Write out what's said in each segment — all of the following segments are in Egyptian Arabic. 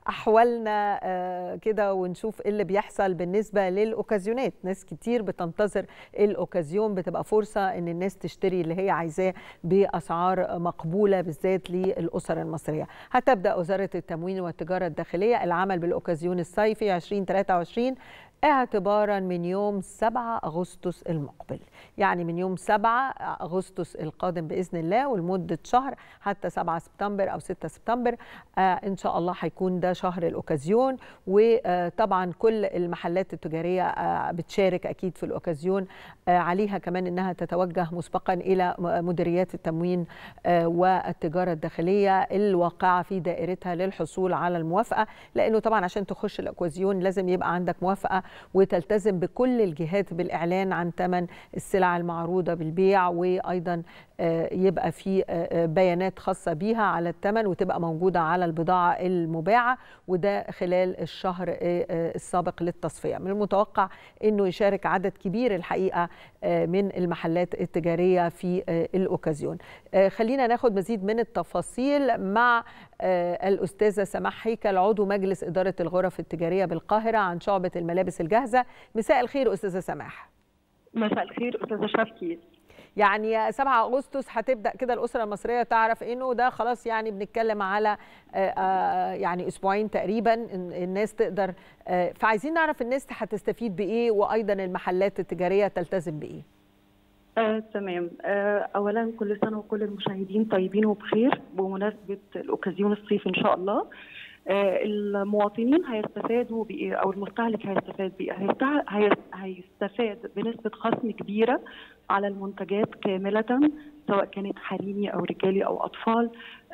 احوالنا آه، كده ونشوف ايه اللي بيحصل بالنسبه للاوكازيونات ناس كتير بتنتظر الاوكازيون بتبقى فرصه ان الناس تشتري اللي هي عايزاه باسعار مقبوله بالذات للاسر المصريه هتبدا وزاره التموين والتجاره الداخليه العمل بالاوكازيون الصيفي 2023 اعتبارا من يوم 7 أغسطس المقبل يعني من يوم 7 أغسطس القادم بإذن الله ولمدة شهر حتى 7 سبتمبر أو 6 سبتمبر آه إن شاء الله هيكون ده شهر الأوكازيون وطبعا كل المحلات التجارية آه بتشارك أكيد في الأوكازيون آه عليها كمان إنها تتوجه مسبقا إلى مديريات التموين آه والتجارة الداخلية الواقعة في دائرتها للحصول على الموافقة لأنه طبعا عشان تخش الأوكازيون لازم يبقى عندك موافقة وتلتزم بكل الجهات بالإعلان عن ثمن السلع المعروضة بالبيع وأيضا يبقى في بيانات خاصة بيها على الثمن وتبقى موجودة على البضاعة المباعة وده خلال الشهر السابق للتصفية من المتوقع أنه يشارك عدد كبير الحقيقة من المحلات التجارية في الأوكازيون خلينا ناخد مزيد من التفاصيل مع الأستاذة سماح هيكل عضو مجلس إدارة الغرف التجارية بالقاهرة عن شعبة الملابس الجاهزة مساء الخير أستاذة سماح مساء الخير أستاذة شفكي يعني 7 اغسطس هتبدا كده الاسره المصريه تعرف انه ده خلاص يعني بنتكلم على يعني اسبوعين تقريبا الناس تقدر فعايزين نعرف الناس هتستفيد بايه وايضا المحلات التجاريه تلتزم بايه آه، تمام آه، اولا كل سنه وكل المشاهدين طيبين وبخير بمناسبه الاوكازيون الصيف ان شاء الله آه، المواطنين هيستفادوا بايه او المستهلك هيستفاد بايه هيستفاد بنسبه خصم كبيره على المنتجات كامله سواء كانت حريمي او رجالي او اطفال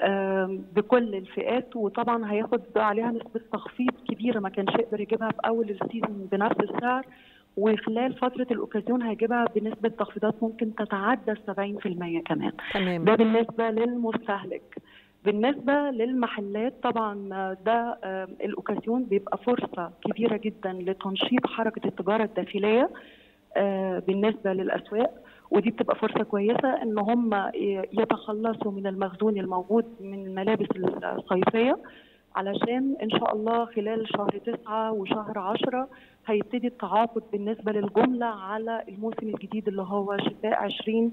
بكل الفئات وطبعا هياخد عليها نسبه تخفيض كبيره ما كانش يقدر يجيبها في اول السيزون بنفس السعر وخلال فترة الأوكازيون هيجيبها بنسبة تخفيضات ممكن تتعدى 70% كمان تمام. ده بالنسبة للمستهلك بالنسبة للمحلات طبعا ده الأوكازيون بيبقى فرصة كبيرة جدا لتنشيط حركة التجارة الداخلية بالنسبة للأسواق ودي بتبقى فرصة كويسة إن هم يتخلصوا من المخزون الموجود من الملابس الصيفية علشان إن شاء الله خلال شهر تسعة وشهر عشرة هيبتدي التعاقد بالنسبة للجملة على الموسم الجديد اللي هو شتاء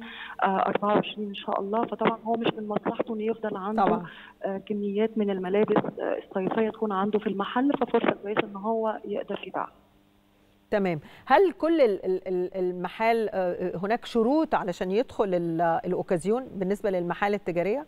2024 إن شاء الله فطبعا هو مش من مصلحته إنه يفضل عنده طبعا. كميات من الملابس الصيفية تكون عنده في المحل ففرصة كويسة إن هو يقدر يبيعها. تمام هل كل المحال هناك شروط علشان يدخل الاوكازيون بالنسبه للمحال التجاريه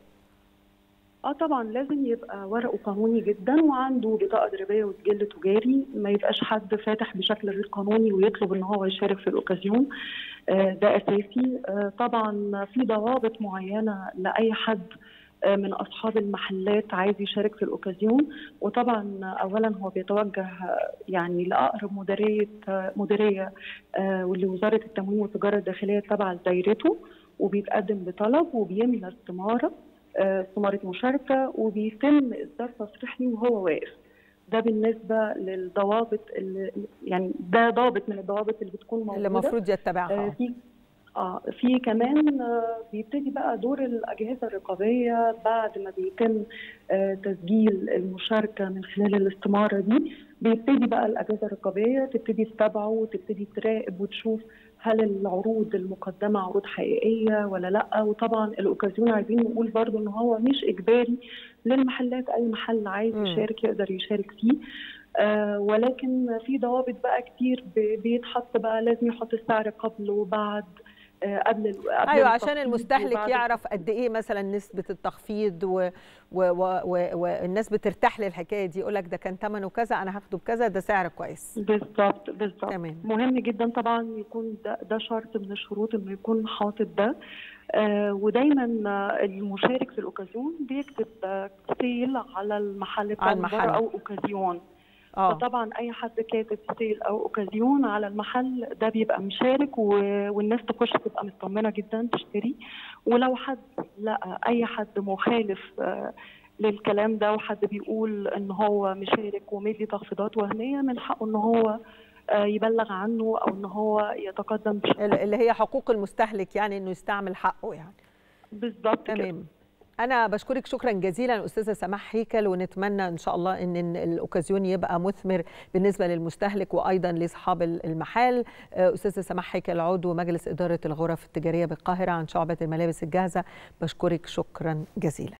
اه طبعا لازم يبقى ورقه قانوني جدا وعنده بطاقه ضريبيه وسجل تجاري ما يبقاش حد فاتح بشكل غير قانوني ويطلب ان هو يشارك في الاوكازيون آه ده اساسي آه طبعا في ضوابط معينه لاي حد من اصحاب المحلات عايز يشارك في الاوكازيون وطبعا اولا هو بيتوجه يعني لاقرب مديريه مديريه ولوزاره التموين والتجاره الداخليه تبع لدايرته وبيتقدم بطلب وبيملى استماره استماره مشاركه وبيتم اصدار تصريح ليه وهو واقف ده بالنسبه للضوابط اللي يعني ده ضابط من الضوابط اللي بتكون موجوده اللي المفروض يتبعها في اه في كمان آه بيبتدي بقى دور الاجهزه الرقابيه بعد ما بيتم آه تسجيل المشاركه من خلال الاستماره دي بيبتدي بقى الاجهزه الرقابيه تبتدي تتابعه وتبتدي تراقب وتشوف هل العروض المقدمه عروض حقيقيه ولا لا وطبعا الاوكازيون عايزين نقول برضو ان هو مش اجباري للمحلات اي محل عايز يشارك يقدر يشارك فيه آه ولكن في ضوابط بقى كتير بيتحط بقى لازم يحط السعر قبل وبعد قبل قبل ايوه عشان المستهلك يعرف قد ايه مثلا نسبه التخفيض و... و... و... والناس بترتاح للحكايه دي يقول لك ده كان ثمنه كذا انا هاخده بكذا ده سعر كويس بالظبط بالظبط تمام مهم جدا طبعا يكون ده, ده شرط من الشروط انه يكون حاطط ده آه ودايما المشارك في الاوكازيون بيكتب سيل على المحل بتاع المحل. او اوكازيون آه. فطبعا اي حد كاتب سيل او اوكازيون على المحل ده بيبقى مشارك و... والناس تخش تبقى مطمنه جدا تشتري ولو حد لقى اي حد مخالف آه للكلام ده وحد بيقول ان هو مشارك ومدي تخفيضات وهميه من حقه ان هو آه يبلغ عنه او ان هو يتقدم بشكل اللي هي حقوق المستهلك يعني انه يستعمل حقه يعني بالظبط تمام انا بشكرك شكرا جزيلا استاذه سماح هيكل ونتمنى ان شاء الله ان الاوكازيون يبقى مثمر بالنسبه للمستهلك وايضا لاصحاب المحال استاذه سماح هيكل عضو مجلس اداره الغرف التجاريه بالقاهره عن شعبه الملابس الجاهزه بشكرك شكرا جزيلا